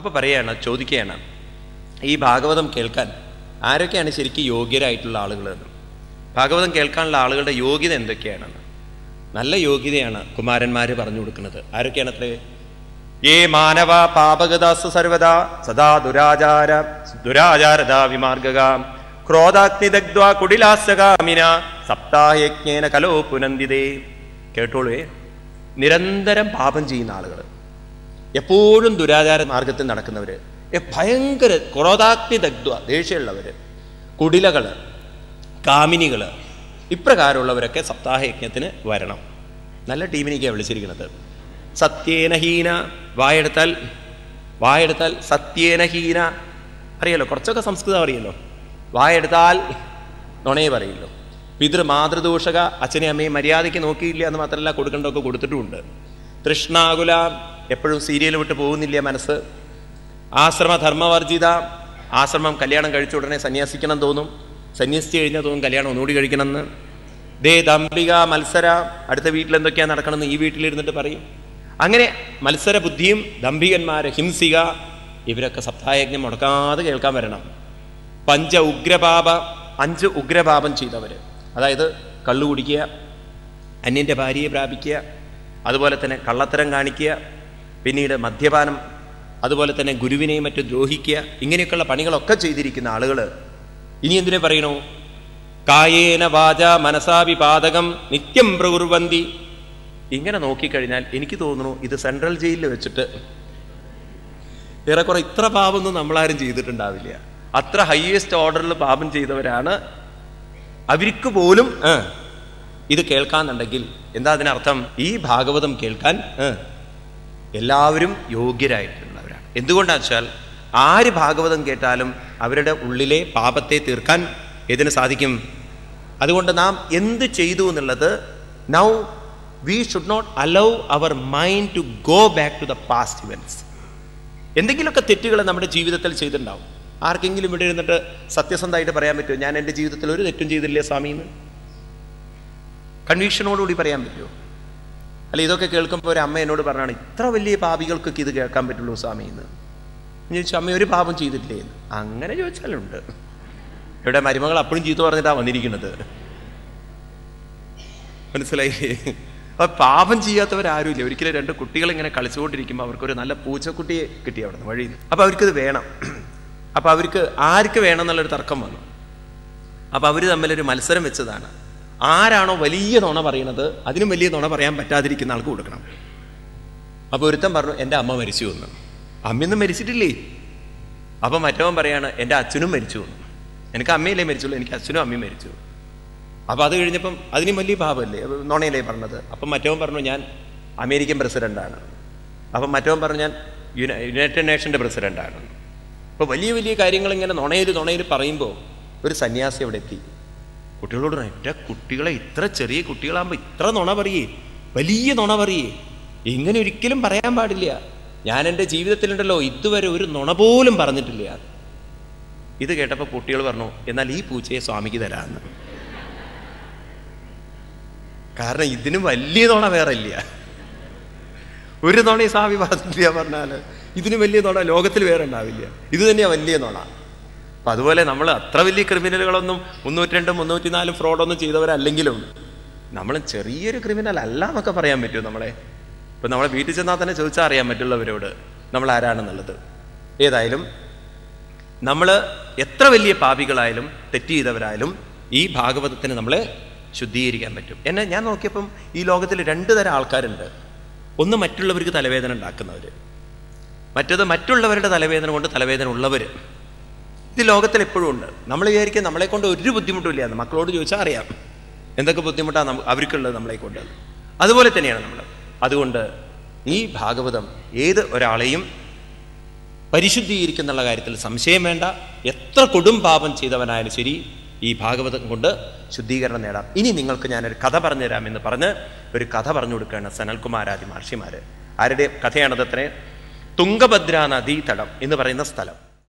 അപ്പൊ പറയാണ് ചോദിക്കുകയാണ് ഈ ഭാഗവതം കേൾക്കാൻ ആരൊക്കെയാണ് ശരിക്കും യോഗ്യരായിട്ടുള്ള ആളുകൾ എന്ന് ഭാഗവതം കേൾക്കാനുള്ള ആളുകളുടെ യോഗ്യത എന്തൊക്കെയാണെന്ന് നല്ല യോഗ്യതയാണ് കുമാരന്മാര് പറഞ്ഞു കൊടുക്കുന്നത് ആരൊക്കെയാണ് അത്രേ ഏ മാനവ പാപഗതാസ് സർവദാ സദാ ദുരാചാര ദുരാചാരത വിമാർഗക ക്രോധാഗ്നിദഗ്ധ്വാ കുടിലാസ്യകാമിന സപ്താഹയജ്ഞേന കലോ പുനന്തിതേ കേട്ടോളേ നിരന്തരം പാപം ചെയ്യുന്ന ആളുകൾ എപ്പോഴും ദുരാചാര മാർഗത്തിൽ നടക്കുന്നവര് എ ഭയങ്കര ക്രോധാഗ്നി ദഗ്ധ്വ ദേഷ്യമുള്ളവര് കുടിലകള് കാമിനികള് ഇപ്രകാരമുള്ളവരൊക്കെ സപ്താഹയജ്ഞത്തിന് വരണം നല്ല ടീമിനേക്കാണ് വിളിച്ചിരിക്കുന്നത് സത്യേനഹീന വായെടുത്താൽ വായെടുത്താൽ സത്യേനഹീന അറിയാലോ കുറച്ചൊക്കെ സംസ്കൃതം അറിയല്ലോ വായെടുത്താൽ നുണയെ പറയില്ലോ പിതൃ മാതൃദൂഷക അച്ഛനെ അമ്മയും മര്യാദയ്ക്ക് നോക്കിയില്ല എന്ന് മാത്രമല്ല കൊടുക്കേണ്ടതൊക്കെ കൊടുത്തിട്ടുമുണ്ട് തൃഷ്ണാകുല എപ്പോഴും സീരിയൽ വിട്ട് പോകുന്നില്ല മനസ്സ് ആശ്രമ ധർമ്മവർജിത ആശ്രമം കല്യാണം കഴിച്ച ഉടനെ സന്യാസിക്കണം തോന്നും സന്യസിച്ച് കഴിഞ്ഞാൽ തോന്നും കല്യാണം ഒന്നുകൂടി കഴിക്കണമെന്ന് ദേ ദംബിക മത്സര അടുത്ത വീട്ടിൽ എന്തൊക്കെയാ നടക്കണമെന്ന് ഈ വീട്ടിലിരുന്നിട്ട് പറയും അങ്ങനെ മത്സര ബുദ്ധിയും ദംഭികന്മാര് ഹിംസിക ഇവരൊക്കെ സപ്തായജ്ഞം മുടക്കാതെ കേൾക്കാൻ വരണം പഞ്ച ഉഗ്രപാപ അഞ്ച് ഉഗ്രപാപം ചെയ്തവര് അതായത് കള്ളു കുടിക്കുക അന്യന്റെ ഭാര്യയെ പ്രാപിക്കുക അതുപോലെ തന്നെ കള്ളത്തരം കാണിക്കുക പിന്നീട് മദ്യപാനം അതുപോലെ തന്നെ ഗുരുവിനെയും മറ്റും ദ്രോഹിക്കുക ഇങ്ങനെയൊക്കെയുള്ള പണികളൊക്കെ ചെയ്തിരിക്കുന്ന ആളുകൾ ഇനി എന്തിനെ പറയണു കായേന വാച മനസാപി പാതകം നിത്യം പ്രകുർവന്തി ഇങ്ങനെ നോക്കിക്കഴിഞ്ഞാൽ എനിക്ക് തോന്നുന്നു ഇത് സെൻട്രൽ ജയിലിൽ വെച്ചിട്ട് ഏറെക്കുറെ ഇത്ര പാപമൊന്നും നമ്മളാരും ചെയ്തിട്ടുണ്ടാവില്ല അത്ര ഹയ്യസ്റ്റ് ഓർഡറിൽ പാപം ചെയ്തവരാണ് അവർക്ക് പോലും ആ, ഇത് കേൾക്കാന്നുണ്ടെങ്കിൽ എന്താ അതിനർത്ഥം ഈ ഭാഗവതം കേൾക്കാൻ ആ, എല്ലാവരും യോഗ്യരായിട്ടുള്ളവരാണ് എന്തുകൊണ്ടാ വെച്ചാൽ ആര് ഭാഗവതം കേട്ടാലും അവരുടെ ഉള്ളിലെ പാപത്തെ തീർക്കാൻ ഇതിന് സാധിക്കും അതുകൊണ്ട് നാം എന്ത് ചെയ്തു എന്നുള്ളത് now we should not allow our mind to go back to the past events എന്തെങ്കിലുമൊക്കെ തെറ്റുകൾ നമ്മുടെ ജീവിതത്തിൽ ചെയ്തിട്ടുണ്ടാവും ആർക്കെങ്കിലും ഇവിടെ ഇരുന്നിട്ട് സത്യസന്ധമായിട്ട് പറയാൻ പറ്റുമോ ഞാൻ എൻ്റെ ജീവിതത്തിൽ ഒരു തെറ്റും ചെയ്തില്ലേ സ്വാമി എന്ന് കൺവീക്ഷനോടുകൂടി പറയാൻ പറ്റുമോ അല്ല ഇതൊക്കെ കേൾക്കുമ്പോൾ ഒരു അമ്മ എന്നോട് പറഞ്ഞാണ് ഇത്ര വലിയ പാപികൾക്കൊക്കെ ഇത് കേൾക്കാൻ പറ്റുള്ളൂ സ്വാമി എന്ന് ഞാൻ ചോദിച്ചു അമ്മ ഒരു പാപം ചെയ്തിട്ടില്ലേ എന്ന് അങ്ങനെ ചോദിച്ചാലുണ്ട് ഇവിടെ മരുമകൾ അപ്പോഴും ചീത്ത പറഞ്ഞിട്ടാണ് വന്നിരിക്കുന്നത് മനസ്സിലായില്ലേ അപ്പൊ പാപം ചെയ്യാത്തവരാരുമില്ല ഒരിക്കലും രണ്ട് കുട്ടികൾ ഇങ്ങനെ കളിച്ചുകൊണ്ടിരിക്കുമ്പോൾ അവർക്കൊരു നല്ല പൂച്ചക്കുട്ടിയെ കിട്ടി അവിടെ നിന്ന് വഴിയിൽ അപ്പൊ അവർക്കിത് വേണം അപ്പൊ അവർക്ക് ആർക്ക് വേണം എന്നുള്ളൊരു തർക്കം വന്നു അപ്പൊ അവര് തമ്മിലൊരു മത്സരം വെച്ചതാണ് ആരാണോ വലിയ നുണ പറയുന്നത് അതിനും വലിയ നുണ പറയാൻ പറ്റാതിരിക്കുന്ന ആൾക്ക് കൊടുക്കണം അപ്പൊ ഒരുത്തൻ പറഞ്ഞു എൻ്റെ അമ്മ മരിച്ചു എന്ന് അമ്മയൊന്നും മരിച്ചിട്ടില്ലേ അപ്പൊ മറ്റവൻ പറയാണ് എൻ്റെ അച്ഛനും മരിച്ചു എന്ന് എനിക്ക് അമ്മയില്ലേ മരിച്ചുള്ളൂ എനിക്ക് അച്ഛനും അമ്മയും മരിച്ചു അപ്പൊ അത് കഴിഞ്ഞപ്പം അതിനും വലിയ പാപമല്ലേ അപ്പൊ നുണയല്ലേ പറഞ്ഞത് അപ്പം മറ്റവൻ പറഞ്ഞു ഞാൻ അമേരിക്കൻ പ്രസിഡന്റാണ് അപ്പം മറ്റവൻ പറഞ്ഞു ഞാൻ യുണൈ- യുണൈറ്റഡ് നേഷന്റെ പ്രസിഡന്റാണ് അപ്പൊ വലിയ വലിയ കാര്യങ്ങൾ ഇങ്ങനെ നുണയിൽ നുണയിൽ പറയുമ്പോൾ ഒരു സന്യാസി അവിടെ എത്തി കുട്ടികളോട് പറഞ്ഞു, എൻ്റെ കുട്ടികളെ ഇത്ര ചെറിയ കുട്ടികളാകുമ്പോൾ ഇത്ര നുണ പറയേ വലിയ നുണ പറയേ ഇങ്ങനെ ഒരിക്കലും പറയാൻ പാടില്ല ഞാൻ എൻ്റെ ജീവിതത്തിലുണ്ടല്ലോ ഇതുവരെ ഒരു നുണ പോലും പറഞ്ഞിട്ടില്ല ഇത് കേട്ടപ്പോൾ കുട്ടികൾ പറഞ്ഞു എന്നാൽ ഈ പൂച്ചയെ സ്വാമിക്ക് തരാമെന്ന് കാരണം ഇതിന് വലിയ നുണ വേറെ ഇല്ല ഒരു നുണ ഈ സ്വാമി പറഞ്ഞില്ല പറഞ്ഞാല് ഇതിന് വലിയ നുണ ലോകത്തിൽ വേറെ ഉണ്ടാവില്ല ഇത് തന്നെയാ വലിയ നുണ അപ്പൊ അതുപോലെ നമ്മൾ അത്ര വലിയ ക്രിമിനലുകളൊന്നും മുന്നൂറ്റിരണ്ടും മുന്നൂറ്റിനാലും ഫ്രോഡൊന്നും ചെയ്തവരല്ലെങ്കിലും നമ്മൾ ചെറിയൊരു ക്രിമിനൽ അല്ല എന്നൊക്കെ പറയാൻ പറ്റുമോ നമ്മളെ ഇപ്പൊ നമ്മളെ വീട്ടിൽ ചെന്നാൽ തന്നെ ചോദിച്ചാൽ അറിയാൻ മറ്റുള്ളവരോട് നമ്മൾ ആരാണെന്നുള്ളത് ഏതായാലും നമ്മൾ എത്ര വലിയ പാപികളായാലും തെറ്റ് ചെയ്തവരായാലും ഈ ഭാഗവതത്തിന് നമ്മളെ ശുദ്ധീകരിക്കാൻ പറ്റും എന്നെ ഞാൻ നോക്കിയപ്പം ഈ ലോകത്തിൽ രണ്ട് തരം ആൾക്കാരുണ്ട് ഒന്ന് മറ്റുള്ളവർക്ക് തലവേദന ഉണ്ടാക്കുന്നവർ മറ്റത് മറ്റുള്ളവരുടെ തലവേദന കൊണ്ട് തലവേദന ഉള്ളവർ ഇത് ലോകത്തിൽ എപ്പോഴും ഉണ്ട് നമ്മൾ വിചാരിക്കുക നമ്മളെ കൊണ്ട് ഒരു ബുദ്ധിമുട്ടില്ല എന്ന് മക്കളോട് ചോദിച്ചാൽ അറിയാം എന്തൊക്കെ ബുദ്ധിമുട്ടാണ് നമ്മ- അവർക്കുള്ളത് നമ്മളെ കൊണ്ട് അതുപോലെ തന്നെയാണ് നമ്മൾ അതുകൊണ്ട് ഈ ഭാഗവതം ഏത് ഒരാളെയും പരിശുദ്ധീകരിക്കുന്നുള്ള കാര്യത്തിൽ സംശയം വേണ്ട എത്ര കൊടും പാപം ചെയ്തവനായാലും ശരി ഈ ഭാഗവതം കൊണ്ട് ശുദ്ധീകരണം നേടാം ഇനി നിങ്ങൾക്ക് ഞാനൊരു കഥ പറഞ്ഞു തരാമെന്ന് പറഞ്ഞ് ഒരു കഥ പറഞ്ഞു കൊടുക്കുകയാണ് സനൽകുമാരാദി മഹർഷിമാര് ആരുടെ കഥയാണത് അത്രേ തുംഗഭദ്ര നദീതടം എന്ന് പറയുന്ന സ്ഥലം